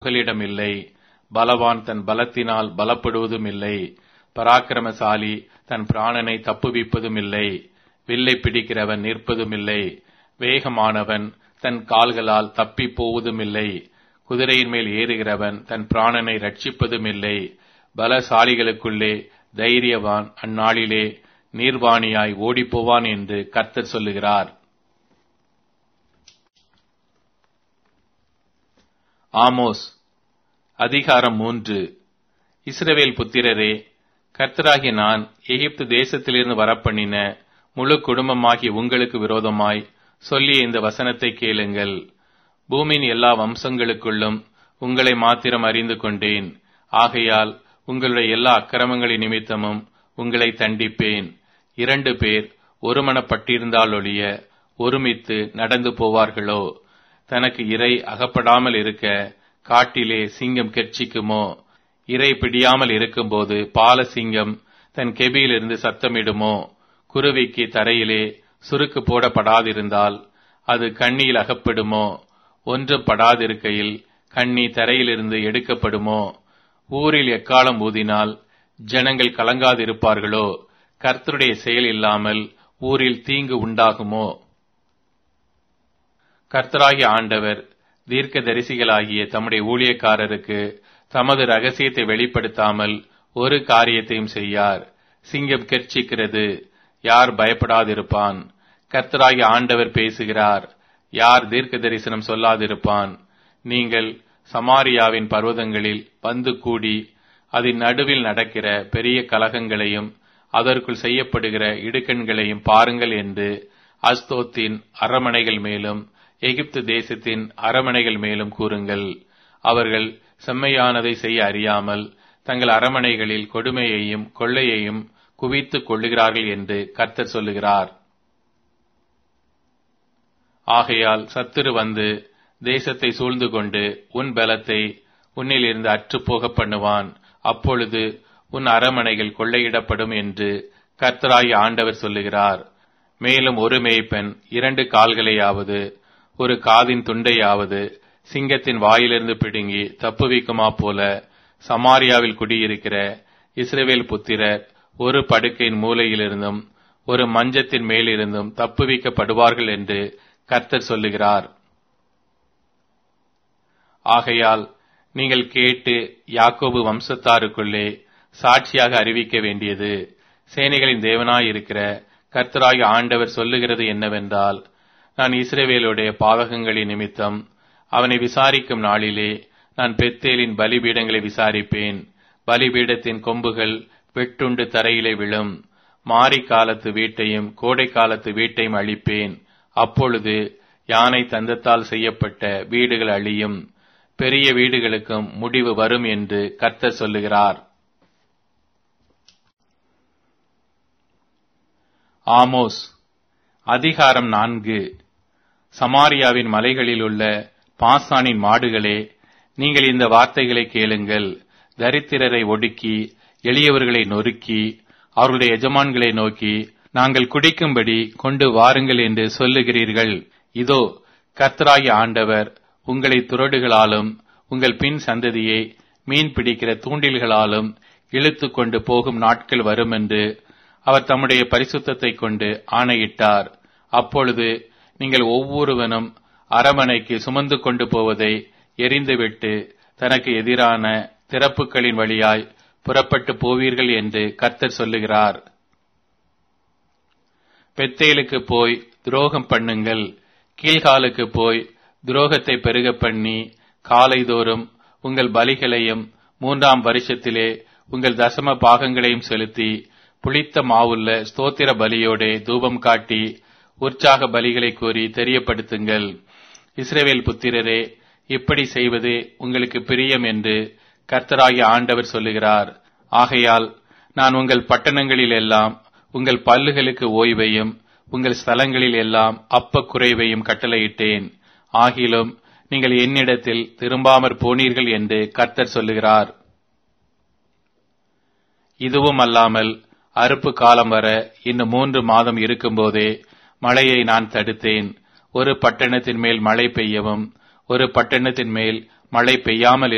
மக்களிடம் இல்லை பலவான் தன் பலத்தினால் பலப்படுவதும் இல்லை பராக்கிரமசாலி தன் பிராணனை தப்புவிப்பதும் இல்லை வில்லை பிடிக்கிறவன் நிற்பதும் இல்லை வேகமானவன் தன் கால்களால் தப்பி போவதும் இல்லை குதிரையின் மேல் ஏறுகிறவன் தன் பிராணனை ரட்சிப்பதும் இல்லை பலசாலிகளுக்குள்ளே தைரியவான் அந்நாளிலே நீர்வாணியாய் ஓடிப்போவான் என்று கர்த்தர் சொல்லுகிறார் ஆமோஸ் அதிகாரம் மூன்று இஸ்ரவேல் புத்திரரே கர்த்தராகி நான் எகிப்து தேசத்திலிருந்து வரப்பண்ணின முழு குடும்பமாகி உங்களுக்கு விரோதமாய் சொல்லிய இந்த வசனத்தை கேளுங்கள் பூமியின் எல்லா வம்சங்களுக்குள்ளும் உங்களை மாத்திரம் அறிந்து கொண்டேன் ஆகையால் உங்களுடைய எல்லா அக்கிரமங்களின் நிமித்தமும் உங்களை தண்டிப்பேன் இரண்டு பேர் ஒருமனப்பட்டிருந்தால் ஒழிய ஒருமித்து நடந்து போவார்களோ தனக்கு இறை அகப்படாமல் இருக்க காட்டிலே சிங்கம் கெர்ச்சிக்குமோ இறை பிடியாமல் இருக்கும்போது பால சிங்கம் தன் கெபியிலிருந்து சத்தமிடுமோ குருவிக்கு தரையிலே சுருக்கு போடப்படாதிருந்தால் அது கண்ணியில் அகப்படுமோ ஒன்றும் படாதிருக்கையில் கண்ணி தரையிலிருந்து எடுக்கப்படுமோ ஊரில் எக்காலம் ஊதினால் ஜனங்கள் கலங்காதிருப்பார்களோ கர்த்தருடைய செயல் இல்லாமல் ஊரில் தீங்கு உண்டாகுமோ கர்த்தராகிய ஆண்டவர் தீர்க்க தரிசிகளாகிய தம்முடைய ஊழியக்காரருக்கு தமது ரகசியத்தை வெளிப்படுத்தாமல் ஒரு காரியத்தையும் செய்யார் சிங்கம் கெர்ச்சிக்கிறது யார் பயப்படாதிருப்பான் கர்த்தராகிய ஆண்டவர் பேசுகிறார் யார் தீர்க்க தரிசனம் சொல்லாதிருப்பான் நீங்கள் சமாரியாவின் பர்வதங்களில் வந்து கூடி அதன் நடுவில் நடக்கிற பெரிய கலகங்களையும் அதற்குள் செய்யப்படுகிற இடுக்கண்களையும் பாருங்கள் என்று அஸ்தோத்தின் அரமனைகள் மேலும் எகிப்து தேசத்தின் அரமனைகள் மேலும் கூறுங்கள் அவர்கள் செம்மையானதை செய்ய அறியாமல் தங்கள் அரமனைகளில் கொடுமையையும் கொள்ளையையும் குவித்துக் கொள்ளுகிறார்கள் என்று கர்த்தர் சொல்லுகிறார் ஆகையால் சத்துரு வந்து தேசத்தை சூழ்ந்து கொண்டு உன் பலத்தை உன்னிலிருந்து அற்றுப்போக பண்ணுவான் அப்பொழுது உன் அரமனைகள் கொள்ளையிடப்படும் என்று கர்த்தராய் ஆண்டவர் சொல்லுகிறார் மேலும் ஒரு மேய்ப்பன் இரண்டு கால்களையாவது ஒரு காதின் துண்டையாவது சிங்கத்தின் வாயிலிருந்து பிடுங்கி தப்புவிக்குமா போல சமாரியாவில் குடியிருக்கிற இஸ்ரேவேல் புத்திரர் ஒரு படுக்கையின் மூலையிலிருந்தும் ஒரு மஞ்சத்தின் மேலிருந்தும் தப்புவிக்கப்படுவார்கள் என்று கர்த்தர் சொல்லுகிறார் ஆகையால் நீங்கள் கேட்டு யாக்கோபு வம்சத்தாருக்குள்ளே சாட்சியாக அறிவிக்க வேண்டியது சேனைகளின் தேவனாயிருக்கிற கர்த்தராகிய ஆண்டவர் சொல்லுகிறது என்னவென்றால் நான் இஸ்ரேவேலுடைய பாவகங்களின் நிமித்தம் அவனை விசாரிக்கும் நாளிலே நான் பெத்தேலின் பலிபீடங்களை விசாரிப்பேன் பலிபீடத்தின் கொம்புகள் வெட்டுண்டு தரையிலே விழும் மாரி காலத்து வீட்டையும் கோடை காலத்து வீட்டையும் அழிப்பேன் அப்பொழுது யானை தந்தத்தால் செய்யப்பட்ட வீடுகள் அழியும் பெரிய வீடுகளுக்கும் முடிவு வரும் என்று கர்த்தர் சொல்லுகிறார் ஆமோஸ் அதிகாரம் நான்கு சமாரியாவின் மலைகளில் உள்ள பாசானின் மாடுகளே நீங்கள் இந்த வார்த்தைகளை கேளுங்கள் தரித்திரரை ஒடுக்கி எளியவர்களை நொறுக்கி அவர்களுடைய எஜமான்களை நோக்கி நாங்கள் குடிக்கும்படி கொண்டு வாருங்கள் என்று சொல்லுகிறீர்கள் இதோ கர்த்தராகிய ஆண்டவர் உங்களை துரடுகளாலும் உங்கள் பின் சந்ததியை மீன் பிடிக்கிற தூண்டில்களாலும் இழுத்து கொண்டு போகும் நாட்கள் வரும் என்று அவர் தம்முடைய பரிசுத்தத்தை கொண்டு ஆணையிட்டார் அப்பொழுது நீங்கள் ஒவ்வொருவனும் அரமனைக்கு சுமந்து கொண்டு போவதை எரிந்துவிட்டு தனக்கு எதிரான திறப்புகளின் வழியாய் புறப்பட்டு போவீர்கள் என்று கர்த்தர் சொல்லுகிறார் பெத்தேலுக்கு போய் துரோகம் பண்ணுங்கள் கீழ்காலுக்கு போய் துரோகத்தை பெருக பண்ணி காலைதோறும் உங்கள் பலிகளையும் மூன்றாம் வருஷத்திலே உங்கள் தசம பாகங்களையும் செலுத்தி புளித்த மாவுள்ள ஸ்தோத்திர பலியோடே தூபம் காட்டி உற்சாக பலிகளை கூறி தெரியப்படுத்துங்கள் இஸ்ரேவேல் புத்திரரே இப்படி செய்வது உங்களுக்கு பிரியம் என்று கர்த்தராகிய ஆண்டவர் சொல்லுகிறார் ஆகையால் நான் உங்கள் பட்டணங்களில் எல்லாம் உங்கள் பல்லுகளுக்கு ஓய்வையும் உங்கள் ஸ்தலங்களில் எல்லாம் அப்ப குறைவையும் கட்டளையிட்டேன் ஆகிலும் நீங்கள் என்னிடத்தில் திரும்பாமற் போனீர்கள் என்று கர்த்தர் சொல்லுகிறார் இதுவும் அல்லாமல் அறுப்பு காலம் வர இன்னும் மூன்று மாதம் இருக்கும்போதே மழையை நான் தடுத்தேன் ஒரு பட்டணத்தின் மேல் மழை பெய்யவும் ஒரு பட்டணத்தின் மேல் மழை பெய்யாமல்